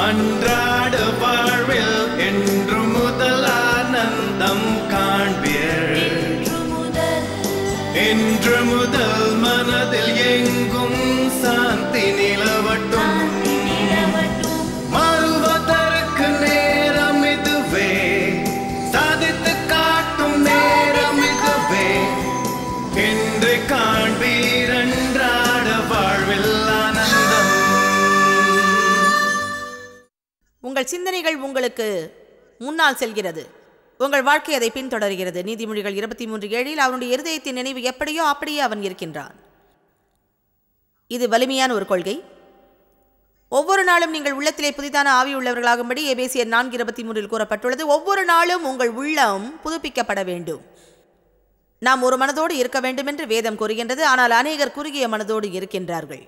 அன்றாட வாழ்வில் என்று முதல் ஆனந்தம் காண்பீர் இன்று முதல் இன்று முதல் மனதில் எங்கும் சாந்தி நிலவட்டும் சாந்தி நிலவட்டும் மாறுவதற்கு நேரம் இதுவே சாதித்து காட்டும் நேரம் இதுவே என்று காண்பீர் அன்றாட வாழ்வில் ஆனந்தம் உங்கள் சிந்தனைகள் உங்களுக்கு முன்னால் செல்கிறது உங்கள் வாழ்க்கை அதை பின்தொடர்கிறது நீதிமொழிகள் இருபத்தி மூன்று ஏழில் அவனுடைய இருதயத்தின் நினைவு எப்படியோ அப்படியே அவன் இருக்கின்றான் இது வலிமையான ஒரு கொள்கை ஒவ்வொரு நாளும் நீங்கள் உள்ளத்திலே புதிதான ஆவி உள்ளவர்களாகும்படி எபேசியர் நான்கு இருபத்தி மூன்றில் கூறப்பட்டுள்ளது ஒவ்வொரு நாளும் உங்கள் உள்ளம் புதுப்பிக்கப்பட வேண்டும் நாம் ஒரு மனதோடு இருக்க வேண்டும் என்று வேதம் கூறுகின்றது ஆனால் அநேகர் குறுகிய மனதோடு இருக்கின்றார்கள்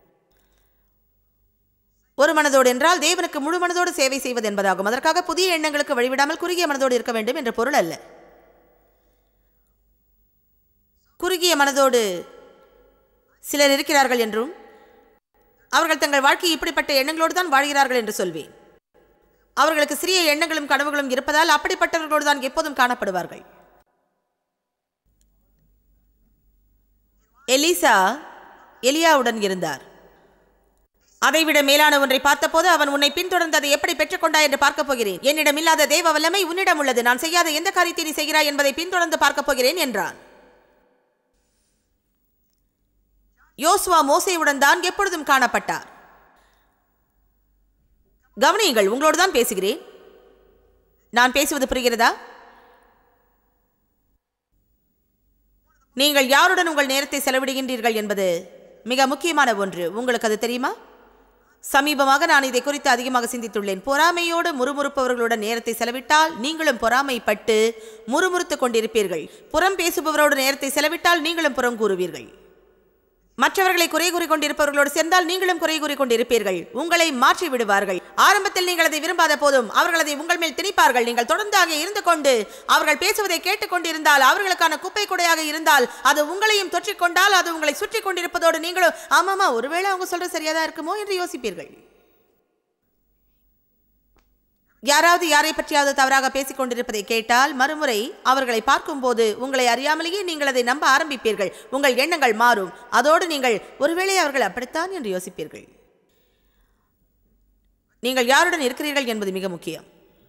ஒரு மனதோடு என்றால் தேவனுக்கு முழு மனதோடு சேவை செய்வது என்பதாகும் அதற்காக புதிய எண்ணங்களுக்கு வழிவிடாமல் குறுகிய மனதோடு இருக்க வேண்டும் என்ற பொருள் அல்ல குறுகிய மனதோடு சிலர் இருக்கிறார்கள் என்றும் அவர்கள் தங்கள் வாழ்க்கை இப்படிப்பட்ட எண்ணங்களோடு தான் வாழ்கிறார்கள் என்று சொல்வேன் அவர்களுக்கு சிறிய எண்ணங்களும் கனவுகளும் இருப்பதால் அப்படிப்பட்டவர்களோடு தான் எப்போதும் காணப்படுவார்கள் எலிசா எலியாவுடன் இருந்தார் அதைவிட மேலான ஒன்றை பார்த்தபோது அவன் உன்னை பின்தொடர்ந்து அதை எப்படி பெற்றுக்கொண்டாய் என்று பார்க்கப் போகிறேன் என்னிடம் இல்லாத தேவ வல்லமை உன்னிடம் உள்ளது நான் செய்யாத எந்த காரியத்தை நீ செய்கிறாய் என்பதை பின்தொடர்ந்து பார்க்கப் போகிறேன் என்றான் யோசுவா மோசேயுடன் தான் எப்பொழுதும் காணப்பட்டார் கவனியுங்கள் உங்களோடு தான் பேசுகிறேன் நான் பேசுவது புரிகிறதா நீங்கள் யாருடன் உங்கள் நேரத்தை செலவிடுகின்றீர்கள் என்பது மிக முக்கியமான ஒன்று உங்களுக்கு அது தெரியுமா சமீபமாக நான் இதை குறித்து அதிகமாக சிந்தித்துள்ளேன் பொறாமையோடு முறுமுறுப்பவர்களுடன் நேரத்தை செலவிட்டால் நீங்களும் பொறாமைப்பட்டு முறுமுறுத்துக் கொண்டிருப்பீர்கள் புறம் பேசுபவரோடு நேரத்தை செலவிட்டால் நீங்களும் புறம் கூறுவீர்கள் மற்றவர்களை குறை கூறி கொண்டிருப்பவர்களோடு சேர்ந்தால் நீங்களும் குறை கூறி கொண்டிருப்பீர்கள் உங்களை மாற்றி விடுவார்கள் ஆரம்பத்தில் நீங்கள் அதை விரும்பாத போதும் அவர்கள் அதை உங்கள் மேல் திணிப்பார்கள் நீங்கள் தொடர்ந்தாக இருந்து கொண்டு அவர்கள் பேசுவதை கேட்டுக்கொண்டிருந்தால் அவர்களுக்கான குப்பை குடையாக இருந்தால் அது உங்களையும் தொற்றிக்கொண்டால் அது உங்களை சுற்றி கொண்டிருப்பதோடு நீங்களும் ஆமாமா ஒருவேளை அவங்க சொல்றது சரியாதான் இருக்குமோ என்று யோசிப்பீர்கள் யாராவது யாரை பற்றியாவது தவறாக பேசிக் கொண்டிருப்பதை கேட்டால் மறுமுறை அவர்களை பார்க்கும்போது உங்களை அறியாமலேயே நீங்கள் அதை நம்ப ஆரம்பிப்பீர்கள் உங்கள் எண்ணங்கள் மாறும் அதோடு நீங்கள் ஒருவேளை அவர்கள் அப்படித்தான் என்று யோசிப்பீர்கள் நீங்கள் யாருடன் இருக்கிறீர்கள் என்பது மிக முக்கியம்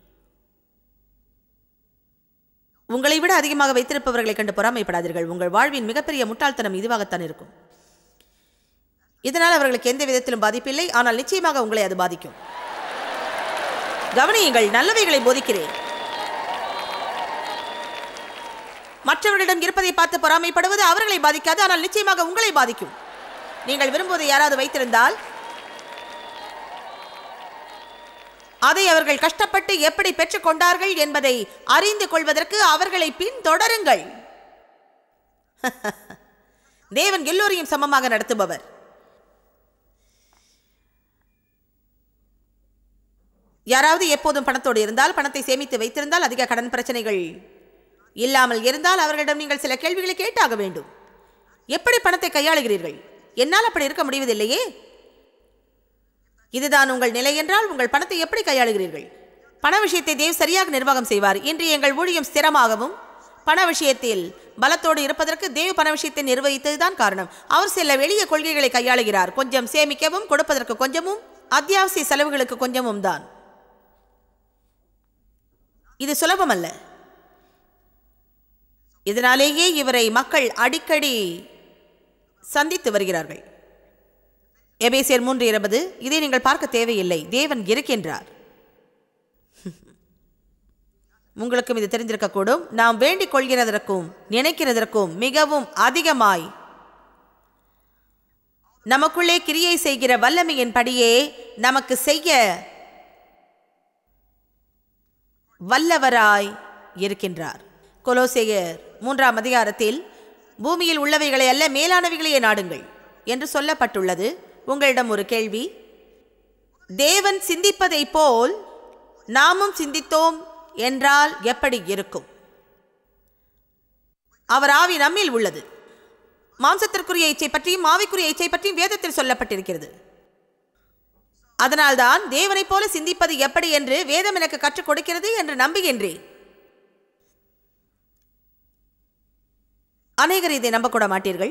உங்களை விட அதிகமாக வைத்திருப்பவர்களை கண்டு பொறாமைப்படாதீர்கள் உங்கள் வாழ்வின் மிகப்பெரிய முட்டாள்தனம் இதுவாகத்தான் இருக்கும் இதனால் அவர்களுக்கு எந்த விதத்திலும் பாதிப்பில்லை ஆனால் நிச்சயமாக உங்களை அது பாதிக்கும் கவனியுங்கள் நல்லவைகளை போதிக்கிறேன் மற்றவர்களிடம் இருப்பதை பார்த்து பொறாமைப்படுவது அவர்களை பாதிக்காது ஆனால் நிச்சயமாக உங்களை பாதிக்கும் நீங்கள் விரும்புவதை யாராவது வைத்திருந்தால் அதை அவர்கள் கஷ்டப்பட்டு எப்படி பெற்றுக்கொண்டார்கள் என்பதை அறிந்து கொள்வதற்கு அவர்களை பின்தொடருங்கள் தேவன் எல்லோரையும் சமமாக நடத்துபவர் யாராவது எப்போதும் பணத்தோடு இருந்தால் பணத்தை சேமித்து வைத்திருந்தால் அதிக கடன் பிரச்சனைகள் இல்லாமல் இருந்தால் அவர்களிடம் நீங்கள் சில கேள்விகளை கேட்டாக வேண்டும் எப்படி பணத்தை கையாளுகிறீர்கள் என்னால் அப்படி இருக்க முடிவதில்லையே இதுதான் உங்கள் நிலை என்றால் உங்கள் பணத்தை எப்படி கையாளுகிறீர்கள் பண விஷயத்தை தேவ் சரியாக நிர்வாகம் செய்வார் இன்று எங்கள் ஊழியம் ஸ்திரமாகவும் பண விஷயத்தில் பலத்தோடு இருப்பதற்கு தேவ் பண விஷயத்தை நிர்வகித்ததுதான் காரணம் அவர் சில எளிய கொள்கைகளை கையாளுகிறார் கொஞ்சம் சேமிக்கவும் கொடுப்பதற்கு கொஞ்சமும் அத்தியாவசிய செலவுகளுக்கு கொஞ்சமும் தான் இது சுலபமல்ல இதனாலேயே இவரை மக்கள் அடிக்கடி சந்தித்து வருகிறார்கள் எபேசியர் மூன்று இருபது இதை நீங்கள் பார்க்க தேவையில்லை தேவன் இருக்கின்றார் உங்களுக்கும் இது தெரிந்திருக்கக்கூடும் நாம் வேண்டிக் கொள்கிறதற்கும் நினைக்கிறதற்கும் மிகவும் அதிகமாய் நமக்குள்ளே கிரியை செய்கிற வல்லமையின் படியே நமக்கு செய்ய வல்லவராய் இருக்கின்றார் கொலோசேயர் மூன்றாம் அதிகாரத்தில் பூமியில் உள்ளவைகளை அல்ல மேலானவைகளையே நாடுங்கள் என்று சொல்லப்பட்டுள்ளது உங்களிடம் ஒரு கேள்வி தேவன் சிந்திப்பதைப் போல் நாமும் சிந்தித்தோம் என்றால் எப்படி இருக்கும் அவர் ஆவி நம்மில் உள்ளது மாம்சத்திற்குரிய இச்சை பற்றியும் ஆவிக்குரிய இச்சை பற்றியும் வேதத்தில் சொல்லப்பட்டிருக்கிறது அதனால்தான் தேவனைப் போல சிந்திப்பது எப்படி என்று வேதம் எனக்கு கற்றுக் கொடுக்கிறது என்று நம்புகின்றேன் அநேகர் இதை நம்பக்கூட மாட்டீர்கள்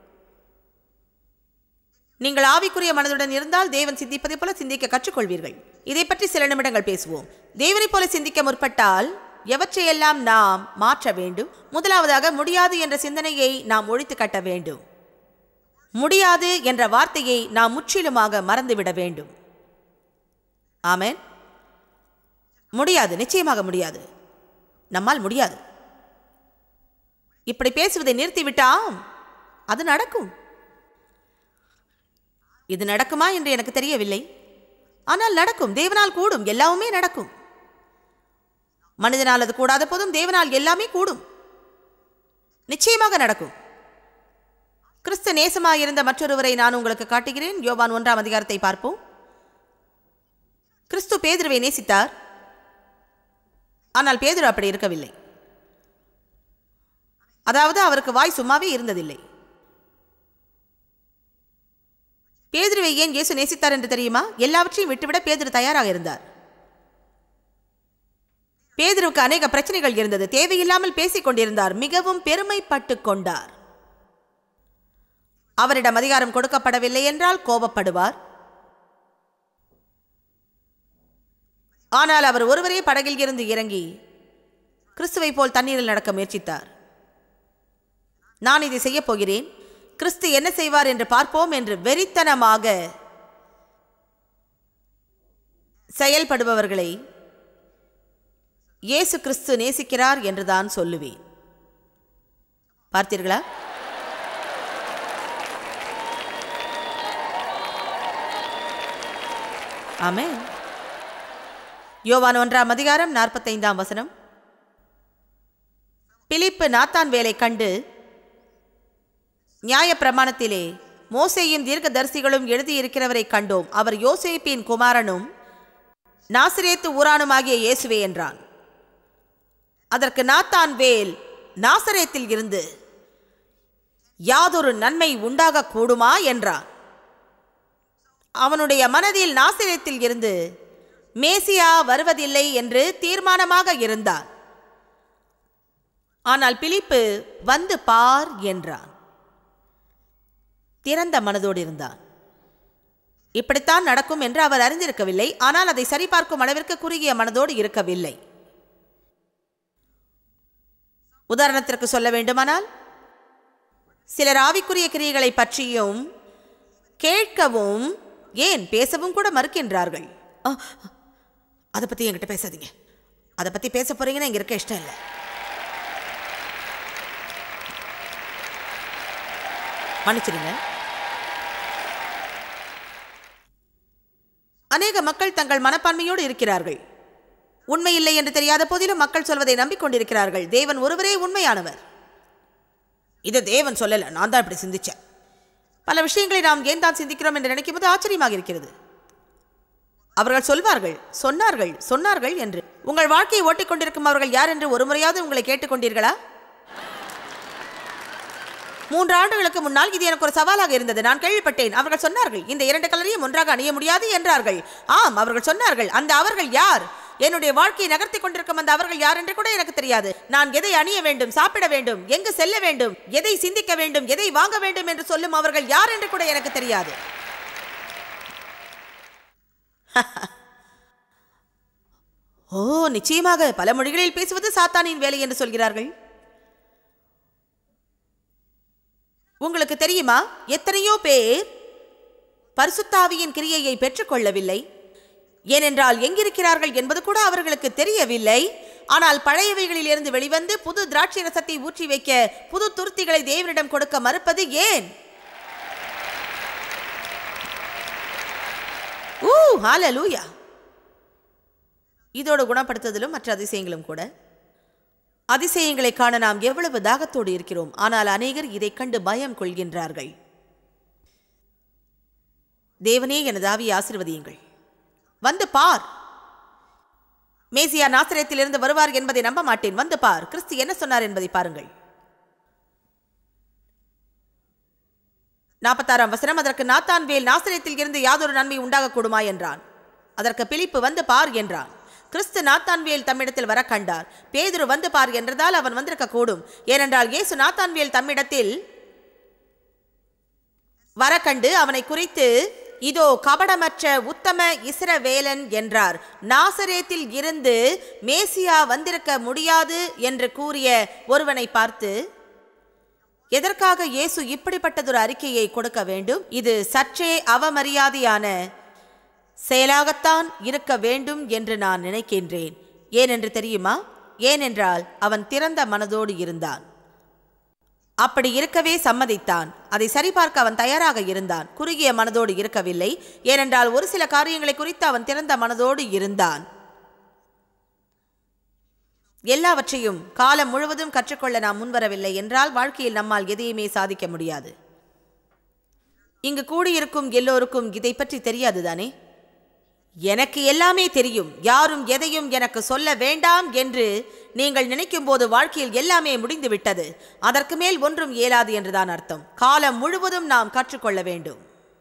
நீங்கள் ஆவிக்குரிய மனதுடன் இருந்தால் தேவன் சிந்திப்பதைப் போல சிந்திக்க கற்றுக்கொள்வீர்கள் இதை பற்றி சில நிமிடங்கள் பேசுவோம் தேவனைப் போல சிந்திக்க முற்பட்டால் எவற்றையெல்லாம் நாம் மாற்ற வேண்டும் முதலாவதாக முடியாது என்ற சிந்தனையை நாம் ஒழித்து கட்ட வேண்டும் முடியாது என்ற வார்த்தையை நாம் முற்றிலுமாக மறந்துவிட வேண்டும் ஆமென் முடியாது நிச்சயமாக முடியாது நம்மால் முடியாது இப்படி பேசுவதை நிறுத்திவிட்டாம் அது நடக்கும் இது நடக்குமா என்று எனக்கு தெரியவில்லை ஆனால் நடக்கும் தேவனால் கூடும் எல்லாமே நடக்கும் மனிதனால் அது கூடாத போதும் தேவனால் எல்லாமே கூடும் நிச்சயமாக நடக்கும் கிறிஸ்து நேசமாயிருந்த மற்றொருவரை நான் உங்களுக்கு காட்டுகிறேன் யோவான் ஒன்றாம் அதிகாரத்தை பார்ப்போம் கிறிஸ்து பேதுருவை நேசித்தார் ஆனால் பேதுரு அப்படி இருக்கவில்லை அதாவது அவருக்கு வாய் சும்மாவே இருந்ததில்லை பேதுருவை ஏன் இயேசு நேசித்தார் என்று தெரியுமா எல்லாவற்றையும் விட்டுவிட பேதுரு தயாராக இருந்தார் பேதுருவுக்கு அநேக பிரச்சனைகள் இருந்தது தேவையில்லாமல் பேசிக் கொண்டிருந்தார் மிகவும் பெருமைப்பட்டு கொண்டார் அவரிடம் அதிகாரம் கொடுக்கப்படவில்லை என்றால் கோபப்படுவார் ஆனால் அவர் ஒருவரே படகில் இருந்து இறங்கி கிறிஸ்துவை போல் தண்ணீரில் நடக்க முயற்சித்தார் நான் இதை செய்யப் போகிறேன் கிறிஸ்து என்ன செய்வார் என்று பார்ப்போம் என்று வெறித்தனமாக செயல்படுபவர்களை இயேசு கிறிஸ்து நேசிக்கிறார் என்றுதான் சொல்லுவேன் பார்த்தீர்களா ஆமென் யோவான் ஒன்றாம் அதிகாரம் நாற்பத்தைந்தாம் வசனம் பிலிப்பு நாத்தான் வேலை கண்டு நியாயப்பிரமாணத்திலே மோசேயும் தீர்க்கதரிசிகளும் எழுதியிருக்கிறவரை கண்டோம் அவர் யோசேப்பின் குமாரனும் நாசிரேத்து ஊரானுமாகிய இயேசுவே என்றான் அதற்கு நாத்தான் வேல் நாசரேத்தில் இருந்து யாதொரு நன்மை உண்டாக கூடுமா என்றான் அவனுடைய மனதில் நாசிரேத்தில் இருந்து மேசியா வருவதில்லை என்று தீர்மானமாக இருந்தான் ஆனால் பிலிப்பு வந்து பார் என்றான் திறந்த மனதோடு இருந்தான் இப்படித்தான் நடக்கும் என்று அவர் அறிந்திருக்கவில்லை ஆனால் அதை சரிபார்க்கும் அளவிற்கு குறுகிய மனதோடு இருக்கவில்லை உதாரணத்திற்கு சொல்ல வேண்டுமானால் சிலர் ஆவிக்குரிய கிரியைகளை பற்றியும் கேட்கவும் ஏன் பேசவும் கூட மறுக்கின்றார்கள் ஆ, அதை பற்றி என்கிட்ட பேசாதீங்க அதை பற்றி பேச போறீங்கன்னா இங்கே இருக்க இஷ்டம் இல்லை மன்னிச்சிடுங்க அநேக மக்கள் தங்கள் மனப்பான்மையோடு இருக்கிறார்கள் உண்மை இல்லை என்று தெரியாத போதிலும் மக்கள் சொல்வதை நம்பிக்கொண்டிருக்கிறார்கள் தேவன் ஒருவரே உண்மையானவர் இது தேவன் சொல்லல நான் தான் இப்படி சிந்திச்சேன் பல விஷயங்களை நாம் ஏன் தான் சிந்திக்கிறோம் என்று நினைக்கும் போது ஆச்சரியமாக இருக்கிறது அவர்கள் சொல்வார்கள் சொன்னார்கள் சொன்னார்கள் என்று உங்கள் வாழ்க்கையை ஓட்டிக் கொண்டிருக்கும் அவர்கள் யார் என்று ஒரு முறையாவது உங்களை கேட்டுக்கொண்டீர்களா மூன்று ஆண்டுகளுக்கு முன்னால் இது எனக்கு ஒரு சவாலாக இருந்தது நான் கேள்விப்பட்டேன் அவர்கள் சொன்னார்கள் இந்த இரண்டு கலரையும் ஒன்றாக அணிய முடியாது என்றார்கள் ஆம் அவர்கள் சொன்னார்கள் அந்த அவர்கள் யார் என்னுடைய வாழ்க்கையை நகர்த்தி கொண்டிருக்கும் அந்த அவர்கள் யார் என்று கூட எனக்கு தெரியாது நான் எதை அணிய வேண்டும் சாப்பிட வேண்டும் எங்கு செல்ல வேண்டும் எதை சிந்திக்க வேண்டும் எதை வாங்க வேண்டும் என்று சொல்லும் அவர்கள் யார் என்று கூட எனக்கு தெரியாது ஓ நிச்சயமாக பல மொழிகளில் பேசுவது சாத்தானின் வேலை என்று சொல்கிறார்கள் உங்களுக்கு தெரியுமா எத்தனையோ பேர் பரிசுத்தாவியின் கிரியையை பெற்றுக்கொள்ளவில்லை ஏனென்றால் எங்கிருக்கிறார்கள் என்பது கூட அவர்களுக்கு தெரியவில்லை ஆனால் பழையவைகளிலிருந்து வெளிவந்து புது திராட்சை ரசத்தை ஊற்றி வைக்க புது துருத்திகளை தேவனிடம் கொடுக்க மறுப்பது ஏன் ஊ ஹalleluya இதோடு குணப்படுத்துதலும் மற்ற அதிசயங்களும் கூட அதிசயங்களை காண நாம் எவ்வளவு தாகத்தோடு இருக்கிறோம் ஆனால் அநேகர் இதைக் கண்டு பயம் கொள்கின்றார்கள் தேவனே எனது ஆவியை ஆசிர்வதியுங்கள் வந்து பார் மேசியா நாசிரியத்திலிருந்து வருவார் என்பதை நம்ப மாட்டேன் வந்து பார் கிறிஸ்து என்ன சொன்னார் என்பதை பாருங்கள் நாற்பத்தாறாம் வசனம் அதற்கு நாத்தான் வேல் நாசரேத்தில் இருந்து யாதொரு நன்மை உண்டாகக்கூடுமா என்றான் அதற்கு பிலிப்பு வந்து பார் என்றான் கிறிஸ்து நாத்தான்வேல் தம்மிடத்தில் வர கண்டார் பேதுரு வந்து பார் என்றதால் அவன் வந்திருக்க கூடும் ஏனென்றால் இயேசு நாத்தான்வேல் தம்மிடத்தில் வர கண்டு அவனை குறித்து இதோ கபடமற்ற உத்தம இஸ்ரவேலன் என்றார் நாசரேத்தில் இருந்து மேசியா வந்திருக்க முடியாது என்று கூறிய ஒருவனை பார்த்து எதற்காக இயேசு இப்படிப்பட்டதொரு அறிக்கையை கொடுக்க வேண்டும் இது சற்றே அவமரியாதையான செயலாகத்தான் இருக்க வேண்டும் என்று நான் நினைக்கின்றேன் ஏனென்று தெரியுமா ஏனென்றால் அவன் திறந்த மனதோடு இருந்தான் அப்படி இருக்கவே சம்மதித்தான் அதை சரிபார்க்க அவன் தயாராக இருந்தான் குறுகிய மனதோடு இருக்கவில்லை ஏனென்றால் ஒரு சில காரியங்களை குறித்து அவன் திறந்த மனதோடு இருந்தான் எல்லாவற்றையும் காலம் முழுவதும் கற்றுக்கொள்ள நாம் முன்வரவில்லை என்றால் வாழ்க்கையில் நம்மால் எதையுமே சாதிக்க முடியாது இங்கு கூடியிருக்கும் எல்லோருக்கும் இதை பற்றி தெரியாதுதானே எனக்கு எல்லாமே தெரியும் யாரும் எதையும் எனக்கு சொல்ல வேண்டாம் என்று நீங்கள் நினைக்கும் போது வாழ்க்கையில் எல்லாமே முடிந்து விட்டது அதற்கு மேல் ஒன்றும் இயலாது என்றுதான் அர்த்தம் காலம் முழுவதும் நாம் கற்றுக்கொள்ள வேண்டும்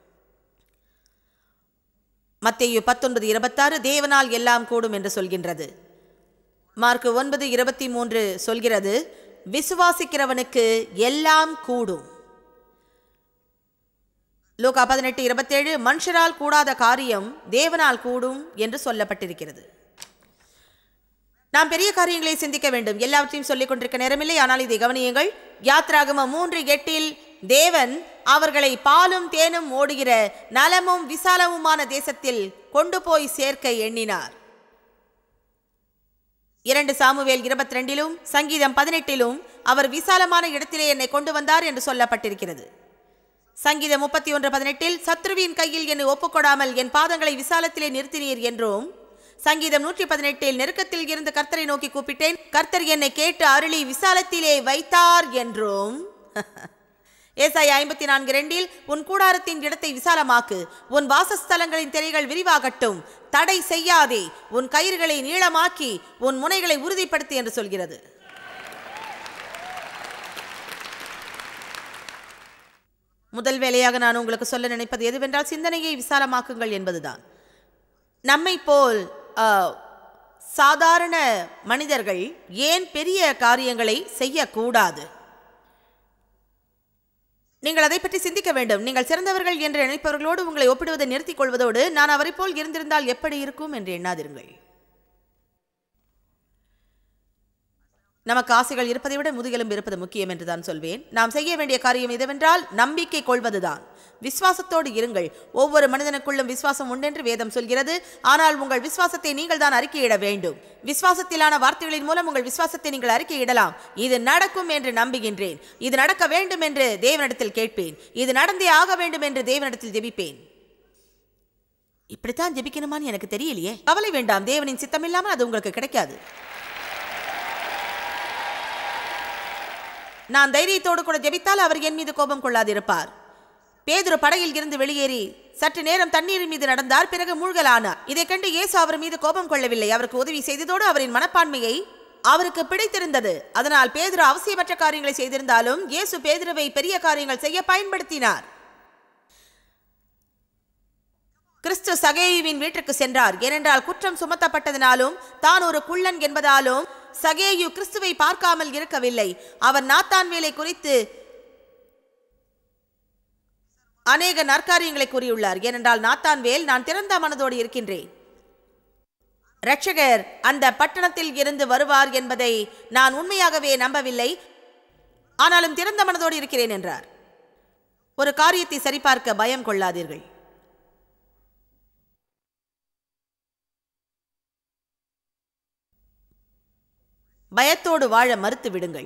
மத்தேயு பத்தொன்பது இருபத்தாறு தேவனால் எல்லாம் கூடும் என்று சொல்கின்றது மார்க் ஒன்பது இருபத்தி மூன்று சொல்கிறது விசுவாசிக்கிறவனுக்கு எல்லாம் கூடும் லூகா பதினெட்டு இருபத்தேழு மனுஷரால் கூடாத காரியம் தேவனால் கூடும் என்று சொல்லப்பட்டிருக்கிறது நாம் பெரிய காரியங்களை சிந்திக்க வேண்டும் எல்லாவற்றையும் சொல்லிக் கொண்டிருக்க நேரமில்லை ஆனால் இதை கவனியுங்கள் யாத்ராகம மூன்று எட்டில் தேவன் அவர்களை பாலும் தேனும் ஓடுகிற நலமும் விசாலமுமான தேசத்தில் கொண்டு போய் சேர்க்க எண்ணினார் இரண்டு சாமுவேல் இருபத்தி ரெண்டிலும் சங்கீதம் பதினெட்டிலும் அவர் விசாலமான இடத்திலே என்னை கொண்டு வந்தார் என்று சொல்லப்பட்டிருக்கிறது சங்கீதம் முப்பத்தி ஒன்று பதினெட்டில் சத்ருவின் கையில் என்னை ஒப்புக்கொடாமல் என் பாதங்களை விசாலத்திலே நிறுத்தினீர் என்றும் சங்கீதம் நூற்றி பதினெட்டில் நெருக்கத்தில் இருந்து கர்த்தரை நோக்கி கூப்பிட்டேன் கர்த்தர் என்னை கேட்டு அருளி விசாலத்திலே வைத்தார் என்றும் ஏசாய் ஐம்பத்தி நான்கு ரெண்டில் உன் கூடாரத்தின் இடத்தை விசாலமாக்கு உன் வாசஸ்தலங்களின் திரைகள் விரிவாகட்டும் தடை செய்யாதே உன் கயிறுகளை நீளமாக்கி உன் முனைகளை உறுதிப்படுத்து என்று சொல்கிறது முதல் வேலையாக நான் உங்களுக்கு சொல்ல நினைப்பது எதுவென்றால் சிந்தனையை விசாலமாக்குங்கள் என்பதுதான் நம்மை போல் ஆ, சாதாரண மனிதர்கள் ஏன் பெரிய காரியங்களை செய்யக்கூடாது நீங்கள் அதை பற்றி சிந்திக்க வேண்டும் நீங்கள் சிறந்தவர்கள் என்று நினைப்பவர்களோடு உங்களை ஒப்பிடுவதை நிறுத்திக் கொள்வதோடு நான் அவரைப் போல் இருந்திருந்தால் எப்படி இருக்கும் என்று எண்ணாதிருங்கள் நமக்கு ஆசைகள் இருப்பதை விட முதுகெலும்பு இருப்பது முக்கியம் என்று தான் சொல்வேன் நாம் செய்ய வேண்டிய காரியம் எதுவென்றால் நம்பிக்கை கொள்வதுதான் விசுவாசத்தோடு இருங்கள் ஒவ்வொரு மனிதனுக்குள்ளும் விசுவாசம் உண்டென்று வேதம் சொல்கிறது ஆனால் உங்கள் விசுவாசத்தை நீங்கள் தான் அறிக்கையிட வேண்டும் விசுவாசத்திலான வார்த்தைகளின் மூலம் உங்கள் விசுவாசத்தை நீங்கள் அறிக்கையிடலாம் இது நடக்கும் என்று நம்புகின்றேன் இது நடக்க வேண்டும் என்று தேவனிடத்தில் கேட்பேன் இது நடந்தே ஆக வேண்டும் என்று தேவனிடத்தில் ஜெபிப்பேன் இப்படித்தான் ஜெபிக்கணுமான்னு எனக்கு தெரியலையே கவலை வேண்டாம் தேவனின் சித்தமில்லாமல் அது உங்களுக்கு கிடைக்காது நான் தைரியத்தோடு கூட ஜெபித்தால் அவர் என் மீது கோபம் கொள்ளாதிருப்பார் பேதுரு படகில் இருந்து வெளியேறி சற்று நேரம் தண்ணீரின் மீது நடந்தார் பிறகு மூழ்கலானார் இதைக் கண்டு இயேசு அவர் மீது கோபம் கொள்ளவில்லை அவருக்கு உதவி செய்ததோடு அவரின் மனப்பான்மையை அவருக்கு பிடித்திருந்தது அதனால் பேதுரு அவசியமற்ற காரியங்களை செய்திருந்தாலும் இயேசு பேதுருவை பெரிய காரியங்கள் செய்ய பயன்படுத்தினார் கிறிஸ்து சகேயுவின் வீட்டுக்கு சென்றார் ஏனென்றால் குற்றம் சுமத்தப்பட்டதினாலும் தான் ஒரு குள்ளன் என்பதாலும் சகேயு கிறிஸ்துவை பார்க்காமல் இருக்கவில்லை அவர் நாத்தான்வேலை குறித்து அநேக நற்காரியங்களை கூறியுள்ளார் ஏனென்றால் நாத்தான்வேல் நான் திறந்த மனதோடு இருக்கின்றேன் இரட்சகர் அந்த பட்டணத்தில் இருந்து வருவார் என்பதை நான் உண்மையாகவே நம்பவில்லை ஆனாலும் திறந்த மனதோடு இருக்கிறேன் என்றார் ஒரு காரியத்தை சரிபார்க்க பயம் கொள்ளாதீர்கள் பயத்தோடு வாழ மறுத்து விடுங்கள்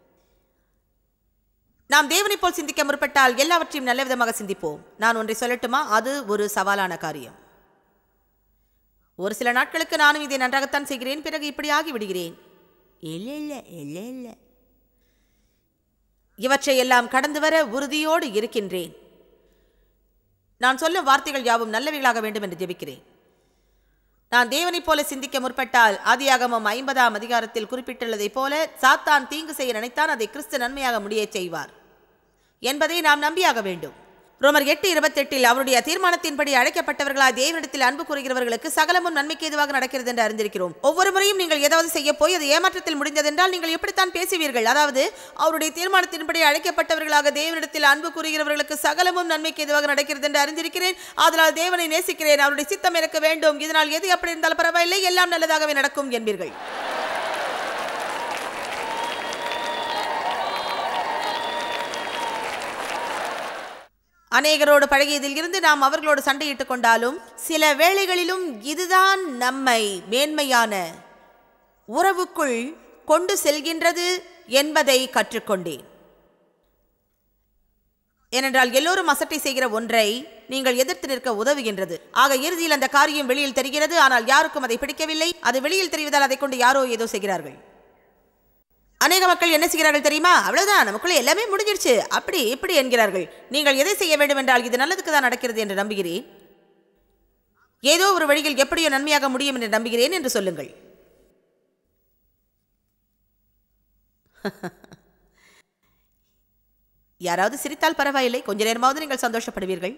நாம் தேவனைப் போல் சிந்திக்க முற்பட்டால் எல்லாவற்றையும் நல்ல விதமாக சிந்திப்போம் நான் ஒன்றை சொல்லட்டுமா அது ஒரு சவாலான காரியம் ஒரு சில நாட்களுக்கு நானும் இதை நன்றாகத்தான் செய்கிறேன் பிறகு இப்படி ஆகி விடுகிறேன் இல்லை இல்லை இல்லை இல்லை இவற்றை எல்லாம் கடந்து வர உறுதியோடு இருக்கின்றேன் நான் சொல்லும் வார்த்தைகள் யாவும் நல்லவைகளாக வேண்டும் என்று ஜெபிக்கிறேன் நான் தேவனைப் போல சிந்திக்க முற்பட்டால் ஆதியாகமம் ஐம்பதாம் அதிகாரத்தில் குறிப்பிட்டுள்ளதைப் போல சாத்தான் தீங்கு செய்ய நினைத்தான் அதை கிறிஸ்து நன்மையாக முடியச் செய்வார் என்பதை நாம் நம்பியாக வேண்டும் ரோமர் எட்டு இருபத்தெட்டில் அவருடைய தீர்மானத்தின்படி அழைக்கப்பட்டவர்களாய் தேவனிடத்தில் அன்பு கூறுகிறவர்களுக்கு சகலமும் நன்மைக்கு எதுவாக நடக்கிறது என்று அறிந்திருக்கிறோம் ஒவ்வொரு முறையும் நீங்கள் ஏதாவது செய்ய போய் அது ஏமாற்றத்தில் முடிந்ததென்றால் நீங்கள் எப்படித்தான் பேசுவீர்கள் அதாவது அவருடைய தீர்மானத்தின்படி அழைக்கப்பட்டவர்களாக தேவனிடத்தில் அன்பு கூறுகிறவர்களுக்கு சகலமும் நன்மைக்கு எதுவாக நடக்கிறது என்று அறிந்திருக்கிறேன் அதனால் தேவனை நேசிக்கிறேன் அவருடைய சித்தம் எனக்கு வேண்டும் இதனால் எது அப்படி இருந்தாலும் பரவாயில்லை எல்லாம் நல்லதாகவே நடக்கும் என்பீர்கள் அநேகரோடு பழகியதில் இருந்து நாம் அவர்களோடு சண்டையிட்டுக் கொண்டாலும் சில வேளைகளிலும் இதுதான் நம்மை மேன்மையான உறவுக்குள் கொண்டு செல்கின்றது என்பதை கற்றுக்கொண்டேன் ஏனென்றால் எல்லோரும் அசட்டை செய்கிற ஒன்றை நீங்கள் எதிர்த்து நிற்க உதவுகின்றது ஆக இறுதியில் அந்த காரியம் வெளியில் தெரிகிறது ஆனால் யாருக்கும் அதை பிடிக்கவில்லை அது வெளியில் தெரிவதால் அதை கொண்டு யாரோ ஏதோ செய்கிறார்கள் அநேக மக்கள் என்ன செய்கிறார்கள் தெரியுமா அவ்வளவுதான் நமக்குள்ள எல்லாமே முடிஞ்சிருச்சு அப்படி இப்படி என்கிறார்கள் நீங்கள் எதை செய்ய வேண்டும் என்றால் இது நல்லதுக்கு தான் நடக்கிறது என்று நம்புகிறேன் ஏதோ ஒரு வழியில் எப்படியோ நன்மையாக முடியும் என்று நம்புகிறேன் என்று சொல்லுங்கள் யாராவது சிரித்தால் பரவாயில்லை கொஞ்ச நேரமாவது நீங்கள் சந்தோஷப்படுவீர்கள்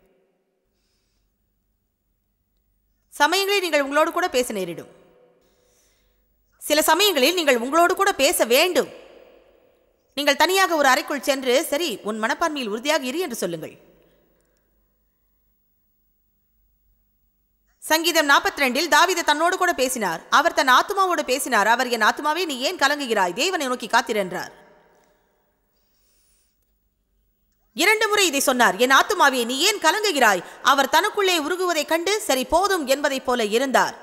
சமயங்களில் நீங்கள் உங்களோடு கூட பேச நேரிடும் சில சமயங்களில் நீங்கள் உங்களோடு கூட பேச வேண்டும் நீங்கள் தனியாக ஒரு அறைக்குள் சென்று சரி உன் மனப்பான்மையில் உறுதியாக இரு என்று சொல்லுங்கள் சங்கீதம் நாற்பத்தி ரெண்டில் தாவீது தன்னோடு கூட பேசினார் அவர் தன் ஆத்மாவோடு பேசினார் அவர் என் ஆத்மாவே நீ ஏன் கலங்குகிறாய் தேவனை நோக்கி காத்திரென்றார் இரண்டு முறை இதை சொன்னார் என் ஆத்துமாவே நீ ஏன் கலங்குகிறாய் அவர் தனக்குள்ளே உருகுவதைக் கண்டு சரி போதும் என்பதைப் போல இருந்தார்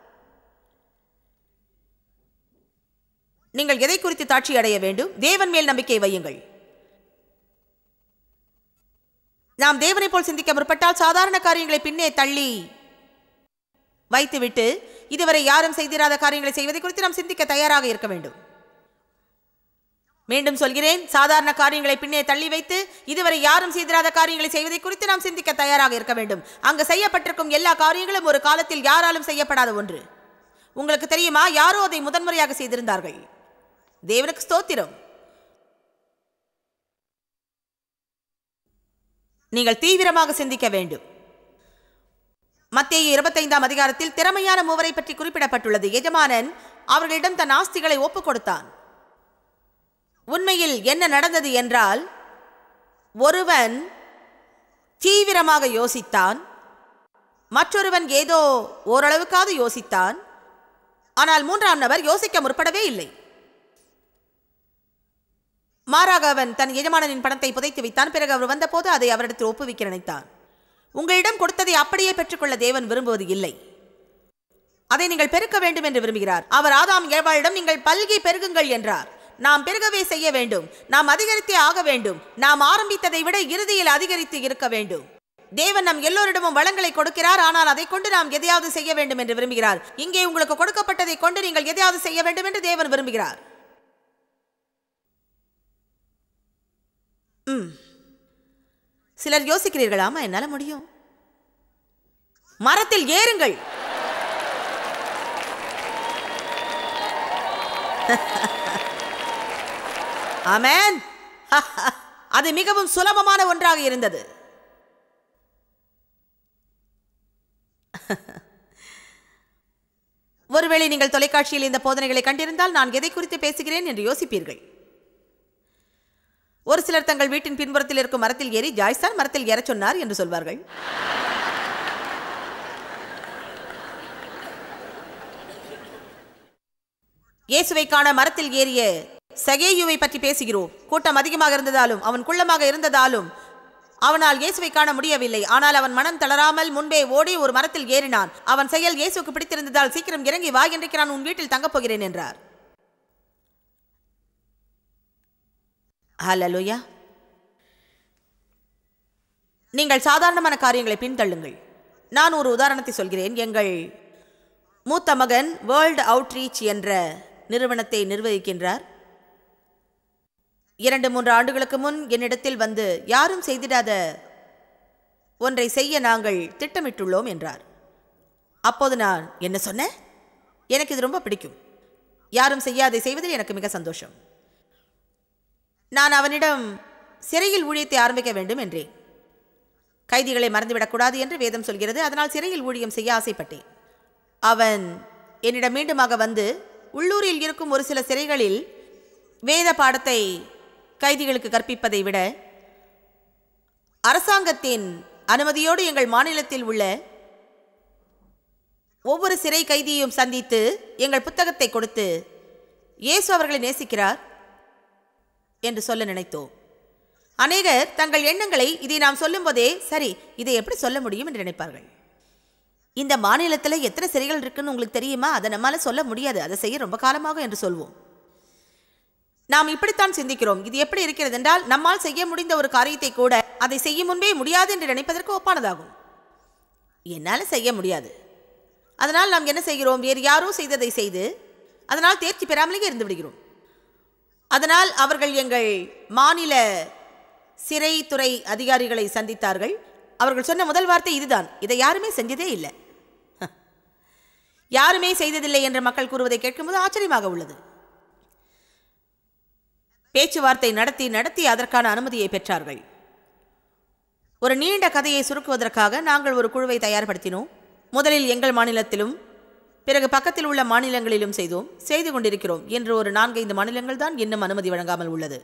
நீங்கள் எதை குறித்து தாட்சி அடைய வேண்டும் தேவன் மேல் நம்பிக்கை வையுங்கள் நாம் தேவனை போல் சிந்திக்க முற்பட்டால் சாதாரண காரியங்களை பின்னே தள்ளி வைத்துவிட்டு இதுவரை யாரும் செய்திராத காரியங்களை செய்வதை குறித்து நாம் சிந்திக்க தயாராக இருக்க வேண்டும் மீண்டும் சொல்கிறேன் சாதாரண காரியங்களை பின்னே தள்ளி வைத்து இதுவரை யாரும் செய்திராத காரியங்களை செய்வதை குறித்து நாம் சிந்திக்க தயாராக இருக்க வேண்டும் அங்கு செய்யப்பட்டிருக்கும் எல்லா காரியங்களும் ஒரு காலத்தில் யாராலும் செய்யப்படாத ஒன்று உங்களுக்கு தெரியுமா யாரோ அதை முதன்முறையாக செய்திருந்தார்கள் தேவனுக்கு ஸ்தோத்திரம் நீங்கள் தீவிரமாக சிந்திக்க வேண்டும் மத்திய இருபத்தைந்தாம் அதிகாரத்தில் திறமையான மூவரை பற்றி குறிப்பிடப்பட்டுள்ளது எஜமானன் அவர்களிடம் தன் ஆஸ்திகளை ஒப்புக் கொடுத்தான் உண்மையில் என்ன நடந்தது என்றால் ஒருவன் தீவிரமாக யோசித்தான் மற்றொருவன் ஏதோ ஓரளவுக்காவது யோசித்தான் ஆனால் மூன்றாம் நபர் யோசிக்க முற்படவே இல்லை மாறாக அவன் தன் எஜமானனின் பணத்தை புதைத்து வைத்தான் பிறகு அவர் வந்தபோது அதை அவரிடத்தில் ஒப்புவிக்க நினைத்தான் உங்களிடம் கொடுத்ததை அப்படியே பெற்றுக்கொள்ள தேவன் விரும்புவது இல்லை அதை நீங்கள் பெருக்க வேண்டும் என்று விரும்புகிறார் அவர் ஆதாம் ஏவாளிடம் நீங்கள் பல்கி பெருகுங்கள் என்றார் நாம் பெருகவே செய்ய வேண்டும் நாம் அதிகரித்தே ஆக வேண்டும் நாம் ஆரம்பித்ததை விட இறுதியில் அதிகரித்து இருக்க வேண்டும் தேவன் நம் எல்லோரிடமும் வளங்களை கொடுக்கிறார் ஆனால் அதை கொண்டு நாம் எதையாவது செய்ய வேண்டும் என்று விரும்புகிறார் இங்கே உங்களுக்கு கொடுக்கப்பட்டதை கொண்டு நீங்கள் எதையாவது செய்ய வேண்டும் என்று தேவன் விரும்புகிறார் ம். சிலர் யோசிக்கிறீர்கள் ஆமா என்னால முடியும் மரத்தில் ஏறுங்கள் ஆமென் அது மிகவும் சுலபமான ஒன்றாக இருந்தது ஒருவேளை நீங்கள் தொலைக்காட்சியில் இந்த போதனைகளை கண்டிருந்தால் நான் எதை குறித்து பேசுகிறேன் என்று யோசிப்பீர்கள் ஒரு சிலர் தங்கள் வீட்டின் பின்புறத்தில் இருக்கும் மரத்தில் ஏறி ஜாய்ஸ்தான் மரத்தில் ஏறச் சொன்னார் என்று சொல்வார்கள் இயேசுவை காண மரத்தில் ஏறிய சகேயுவை பற்றி பேசுகிறோம் கூட்டம் அதிகமாக இருந்ததாலும் அவன் குள்ளமாக இருந்ததாலும் அவனால் இயேசுவை காண முடியவில்லை ஆனால் அவன் மனம் தளராமல் முன்பே ஓடி ஒரு மரத்தில் ஏறினான் அவன் செயல் இயேசுக்கு பிடித்திருந்ததால் சீக்கிரம் இறங்கி வா இன்றைக்கு நான் உன் வீட்டில் தங்கப் போகிறேன் என்றார் ஹalleluya நீங்கள் சாதாரணமான காரியங்களை பின்தள்ளுங்கள் நான் ஒரு உதாரணத்தை சொல்கிறேன் எங்கள் மூத்த மகன் வேர்ல்டு அவுட்ரீச் என்ற நிறுவனத்தை நிர்வகிக்கின்றார் இரண்டு மூன்று ஆண்டுகளுக்கு முன் என்னிடத்தில் வந்து யாரும் செய்திடாத ஒன்றை செய்ய நாங்கள் திட்டமிட்டுள்ளோம் என்றார் அப்போது நான் என்ன சொன்னேன் எனக்கு இது ரொம்ப பிடிக்கும் யாரும் செய்யாதை செய்வதில் எனக்கு மிக சந்தோஷம் நான் அவனிடம் சிறையில் ஊழியத்தை ஆரம்பிக்க வேண்டும் என்றேன் கைதிகளை மறந்துவிடக்கூடாது என்று வேதம் சொல்கிறது அதனால் சிறையில் ஊழியம் செய்ய ஆசைப்பட்டேன் அவன் என்னிடம் மீண்டுமாக வந்து உள்ளூரில் இருக்கும் ஒரு சில சிறைகளில் வேத பாடத்தை கைதிகளுக்கு கற்பிப்பதை விட அரசாங்கத்தின் அனுமதியோடு எங்கள் மாநிலத்தில் உள்ள ஒவ்வொரு சிறை கைதியையும் சந்தித்து எங்கள் புத்தகத்தை கொடுத்து இயேசு அவர்களை நேசிக்கிறார் என்று சொல்ல நினைத்தோம் அநேகர் தங்கள் எண்ணங்களை இதை நாம் சொல்லும்போதே சரி இதை எப்படி சொல்ல முடியும் என்று நினைப்பார்கள் இந்த மாநிலத்தில் எத்தனை சிறைகள் இருக்குன்னு உங்களுக்கு தெரியுமா அதை நம்மால சொல்ல முடியாது அதை செய்ய ரொம்ப காலமாக என்று சொல்வோம் நாம் இப்படித்தான் சிந்திக்கிறோம் இது எப்படி இருக்கிறது என்றால் நம்மால் செய்ய முடிந்த ஒரு காரியத்தை கூட அதை செய்யும் முன்பே முடியாது என்று நினைப்பதற்கு ஒப்பானதாகும் என்னால் செய்ய முடியாது அதனால் நாம் என்ன செய்கிறோம் வேறு யாரோ செய்ததை செய்து அதனால் தேர்ச்சி பெறாமலேயே இருந்து விடுகிறோம் அதனால் அவர்கள் எங்கள் மாநில சிறைத்துறை அதிகாரிகளை சந்தித்தார்கள் அவர்கள் சொன்ன முதல் வார்த்தை இதுதான் இதை யாருமே செஞ்சதே இல்லை ஹ. யாருமே செய்ததில்லை என்று மக்கள் கூறுவதை கேட்கும்போது ஆச்சரியமாக உள்ளது பேச்சுவார்த்தை நடத்தி நடத்தி அதற்கான அனுமதியை பெற்றார்கள் ஒரு நீண்ட கதையை சுருக்குவதற்காக நாங்கள் ஒரு குழுவை தயார்படுத்தினோம் முதலில் எங்கள் மாநிலத்திலும் பிறகு பக்கத்தில் உள்ள மாநிலங்களிலும் செய்தோம் செய்து கொண்டிருக்கிறோம் என்று ஒரு நான்கைந்து மாநிலங்கள் தான் இன்னும் அனுமதி வழங்காமல் உள்ளது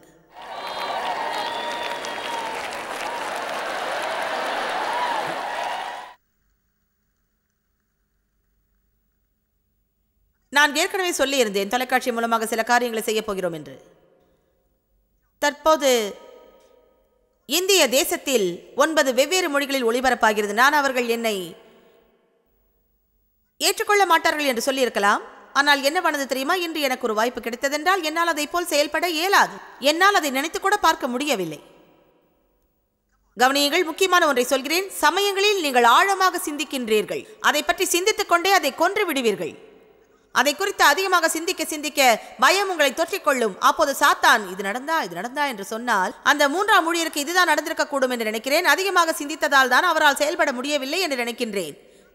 நான் ஏற்கனவே சொல்லியிருந்தேன் தொலைக்காட்சி மூலமாக சில காரியங்களை செய்யப் போகிறோம் என்று தற்போது இந்திய தேசத்தில் ஒன்பது வெவ்வேறு மொழிகளில் ஒளிபரப்பாகிறது நான் அவர்கள் என்னை ஏற்றுக்கொள்ள மாட்டார்கள் என்று சொல்லியிருக்கலாம் ஆனால் என்ன பண்ணது தெரியுமா இன்று எனக்கு ஒரு வாய்ப்பு கிடைத்ததென்றால் என்னால் அதை போல் செயல்பட இயலாது என்னால் அதை நினைத்து கூட பார்க்க முடியவில்லை கவனியுங்கள் முக்கியமான ஒன்றை சொல்கிறேன் சமயங்களில் நீங்கள் ஆழமாக சிந்திக்கின்றீர்கள் அதை பற்றி சிந்தித்துக் கொண்டே அதை கொன்று விடுவீர்கள் அதை குறித்து அதிகமாக சிந்திக்க சிந்திக்க பயம் உங்களை தொற்றிக்கொள்ளும் அப்போது சாத்தான் இது நடந்தா இது நடந்தா என்று சொன்னால் அந்த மூன்றாம் ஊழியருக்கு இதுதான் நடந்திருக்க கூடும் என்று நினைக்கிறேன் அதிகமாக சிந்தித்ததால் தான் அவரால் செயல்பட முடியவில்லை என்று நினைக்கின்றேன்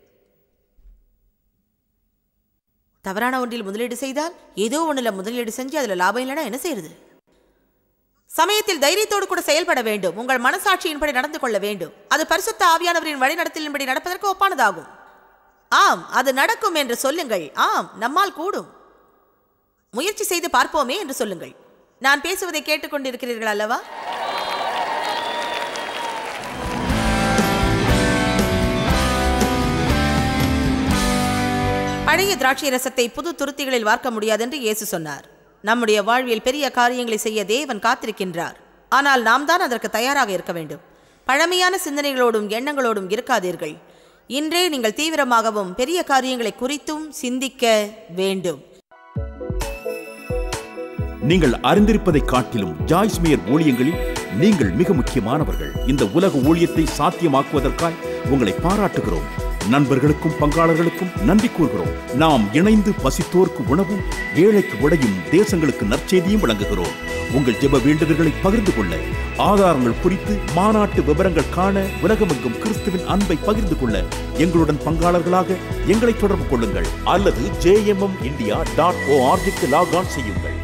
தவறான ஒன்றில் முதலீடு செய்தால் ஏதோ ஒண்ணுல முதலீடு செஞ்சு அதுல லாபம் இல்லைன்னா என்ன செய்யறது சமயத்தில் தைரியத்தோடு கூட செயல்பட வேண்டும் உங்கள் மனசாட்சியின்படி நடந்து கொள்ள வேண்டும் அது பரிசுத்த ஆவியானவரின் வழிநடத்தலின்படி நடப்பதற்கு ஒப்பானதாகும் ஆம் அது நடக்கும் என்று சொல்லுங்கள் ஆம் நம்மால் கூடும் முயற்சி செய்து பார்ப்போமே என்று சொல்லுங்கள் நான் பேசுவதை கேட்டுக்கொண்டிருக்கிறீர்கள் அல்லவா பழைய திராட்சை ரசத்தை புது துருத்திகளில் வார்க்க முடியாது என்று இயேசு சொன்னார் நம்முடைய வாழ்வில் பெரிய காரியங்களை செய்ய தேவன் காத்திருக்கின்றார் ஆனால் நாம் தான் அதற்கு தயாராக இருக்க வேண்டும் பழமையான சிந்தனைகளோடும் எண்ணங்களோடும் இருக்காதீர்கள் இன்றே நீங்கள் தீவிரமாகவும் பெரிய காரியங்களை குறித்தும் சிந்திக்க வேண்டும் நீங்கள் அறிந்திருப்பதை காட்டிலும் ஜாய்ஸ் மேயர் ஊழியங்களில் நீங்கள் மிக முக்கியமானவர்கள் இந்த உலக ஊழியத்தை சாத்தியமாக்குவதற்காய் உங்களை பாராட்டுகிறோம் நண்பர்களுக்கும் பங்காளர்களுக்கும் நன்றி கூறுகிறோம் நாம் இணைந்து பசித்தோர்க்கு உணவும் ஏழைக்கு உடையும் தேசங்களுக்கு நற்செய்தியும் வழங்குகிறோம் உங்கள் ஜெப வேண்டுதல்களை பகிர்ந்து கொள்ள ஆதாரங்கள் குறித்து மாநாட்டு விவரங்கள் காண உலகமெங்கும் கிறிஸ்துவின் அன்பை பகிர்ந்து கொள்ள எங்களுடன் பங்காளர்களாக எங்களை தொடர்பு கொள்ளுங்கள் அல்லது ஜேஎம்எம் இந்தியா டாட் ஓஆர்ஜிக்கு லாக் ஆன் செய்யுங்கள்